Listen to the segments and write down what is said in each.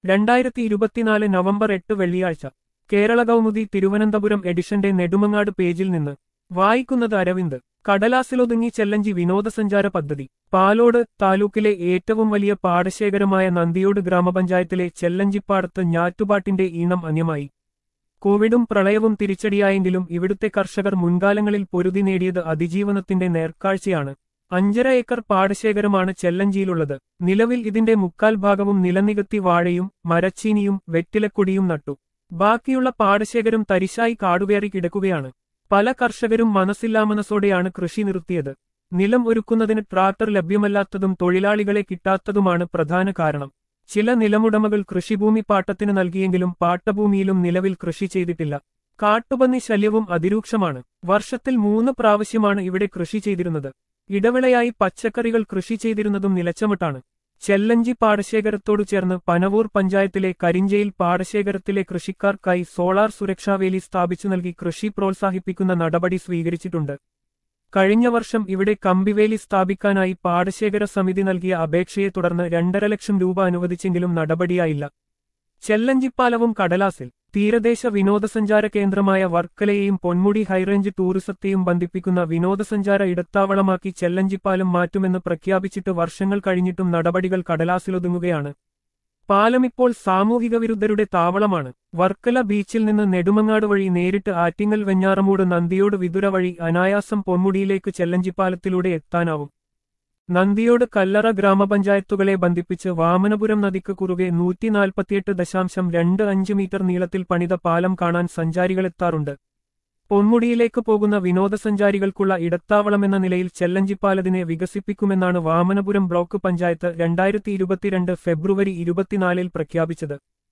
രണ്ടായിരത്തി ഇരുപത്തിനാല് നവംബർ എട്ട് വെള്ളിയാഴ്ച കേരള കൗമുദി തിരുവനന്തപുരം എഡിഷന്റെ നെടുമങ്ങാട് പേജിൽ നിന്ന് വായിക്കുന്നത് അരവിന്ദ് കടലാസിലൊതുങ്ങി ചെല്ലഞ്ചി വിനോദസഞ്ചാര പദ്ധതി പാലോട് താലൂക്കിലെ ഏറ്റവും വലിയ പാടശേഖരമായ നന്ദിയോട് ഗ്രാമപഞ്ചായത്തിലെ ചെല്ലഞ്ചിപ്പാടത്ത് ഞാറ്റുപാട്ടിന്റെ ഈണം അന്യമായി കോവിഡും പ്രളയവും തിരിച്ചടിയായെങ്കിലും ഇവിടുത്തെ കർഷകർ മുൻകാലങ്ങളിൽ പൊരുതി നേടിയത് അതിജീവനത്തിന്റെ നേർക്കാഴ്ചയാണ് അഞ്ചര ഏക്കർ പാടശേഖരമാണ് ചെല്ലഞ്ചിയിലുള്ളത് നിലവിൽ ഇതിന്റെ മുക്കാൽ ഭാഗവും നിലനികത്തി വാഴയും മരച്ചീനിയും വെറ്റിലക്കൊടിയും നട്ടു ബാക്കിയുള്ള പാടശേഖരം തരിശായി കാടുകയറി കിടക്കുകയാണ് പല കർഷകരും മനസ്സില്ലാമനസ്സോടെയാണ് കൃഷി നിർത്തിയത് നിലം ഒരുക്കുന്നതിന് ട്രാക്ടർ ലഭ്യമല്ലാത്തതും തൊഴിലാളികളെ കിട്ടാത്തതുമാണ് പ്രധാന കാരണം ചില നിലമുടമകൾ കൃഷിഭൂമി പാട്ടത്തിന് നൽകിയെങ്കിലും പാട്ടഭൂമിയിലും നിലവിൽ കൃഷി ചെയ്തിട്ടില്ല കാട്ടുപന്നി ശല്യവും അതിരൂക്ഷമാണ് വർഷത്തിൽ മൂന്ന് പ്രാവശ്യമാണ് ഇവിടെ കൃഷി ചെയ്തിരുന്നത് ഇടവിളയായി പച്ചക്കറികൾ കൃഷി ചെയ്തിരുന്നതും നിലച്ചമിട്ടാണ് ചെല്ലഞ്ചി പാടശേഖരത്തോടു ചേർന്ന് പനവൂർ പഞ്ചായത്തിലെ കരിഞ്ചയിൽ പാടശേഖരത്തിലെ കൃഷിക്കാർക്കായി സോളാർ സുരക്ഷാവേലി സ്ഥാപിച്ചു നൽകി കൃഷി പ്രോത്സാഹിപ്പിക്കുന്ന നടപടി സ്വീകരിച്ചിട്ടുണ്ട് കഴിഞ്ഞ വർഷം ഇവിടെ കമ്പിവേലി സ്ഥാപിക്കാനായി പാടശേഖര സമിതി നൽകിയ അപേക്ഷയെ തുടർന്ന് രണ്ടര ലക്ഷം രൂപ അനുവദിച്ചെങ്കിലും നടപടിയായില്ല ചെല്ലഞ്ചിപ്പാലവും കടലാസിൽ തീരദേശ വിനോദസഞ്ചാര കേന്ദ്രമായ വർക്കലയെയും പൊന്മുടി ഹൈറേഞ്ച് ടൂറിസത്തെയും ബന്ധിപ്പിക്കുന്ന വിനോദസഞ്ചാര ഇടത്താവളമാക്കി ചെല്ലഞ്ചിപ്പാലം മാറ്റുമെന്ന് പ്രഖ്യാപിച്ചിട്ട് വർഷങ്ങൾ കഴിഞ്ഞിട്ടും നടപടികൾ കടലാസിലൊതുങ്ങുകയാണ് പാലം ഇപ്പോൾ സാമൂഹിക വിരുദ്ധരുടെ താവളമാണ് വർക്കല ബീച്ചിൽ നിന്ന് നെടുമങ്ങാട് വഴി നേരിട്ട് ആറ്റിങ്ങൽ വെഞ്ഞാറമൂട് നന്ദിയോട് വിതുര വഴി അനായാസം പൊന്മുടിയിലേക്ക് ചെല്ലഞ്ചിപ്പാലത്തിലൂടെ എത്താനാവും നന്ദിയോട് കല്ലറ ഗ്രാമപഞ്ചായത്തുകളെ ബന്ധിപ്പിച്ച് വാമനപുരം നദിക്ക് കുറുകെ നൂറ്റി നാൽപ്പത്തിയെട്ട് ദശാംശം രണ്ട് അഞ്ച് മീറ്റർ നീളത്തിൽ പണിത പാലം കാണാൻ സഞ്ചാരികളെത്താറുണ്ട് പൊന്മുടിയിലേക്ക് പോകുന്ന വിനോദസഞ്ചാരികൾക്കുള്ള ഇടത്താവളമെന്ന നിലയിൽ ചെല്ലഞ്ചിപ്പാലതിനെ വികസിപ്പിക്കുമെന്നാണ് വാമനപുരം ബ്ലോക്ക് പഞ്ചായത്ത് രണ്ടായിരത്തി ഇരുപത്തിരണ്ട് ഫെബ്രുവരി ഇരുപത്തിനാലിൽ പ്രഖ്യാപിച്ചത്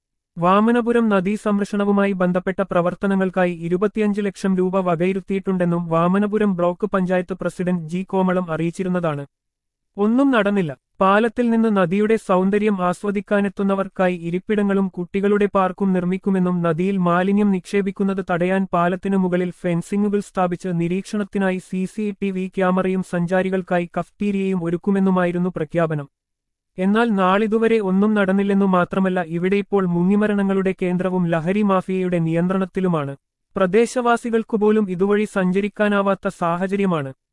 വാമനപുരം നദീ സംരക്ഷണവുമായി ബന്ധപ്പെട്ട പ്രവർത്തനങ്ങൾക്കായി ഇരുപത്തിയഞ്ച് ലക്ഷം രൂപ വകയിരുത്തിയിട്ടുണ്ടെന്നും Vamanapuram block panchayat president G Komalam അറിയിച്ചിരുന്നതാണ് ഒന്നും നടന്നില്ല പാലത്തിൽ നിന്ന് നദിയുടെ സൗന്ദര്യം ആസ്വദിക്കാനെത്തുന്നവർക്കായി ഇരിപ്പിടങ്ങളും കുട്ടികളുടെ പാർക്കും നിർമ്മിക്കുമെന്നും നദിയിൽ മാലിന്യം നിക്ഷേപിക്കുന്നത് തടയാൻ പാലത്തിനു മുകളിൽ ഫെൻസിംഗുകൾ സ്ഥാപിച്ച് നിരീക്ഷണത്തിനായി സി സി ടി വി ക്യാമറയും സഞ്ചാരികൾക്കായി കഫ്റ്റീരിയയും ഒരുക്കുമെന്നുമായിരുന്നു പ്രഖ്യാപനം എന്നാൽ നാളിതുവരെ ഒന്നും നടന്നില്ലെന്നു മാത്രമല്ല ഇവിടെ ഇപ്പോൾ മുങ്ങിമരണങ്ങളുടെ കേന്ദ്രവും ലഹരി മാഫിയയുടെ നിയന്ത്രണത്തിലുമാണ് പ്രദേശവാസികൾക്കുപോലും ഇതുവഴി സഞ്ചരിക്കാനാവാത്ത സാഹചര്യമാണ്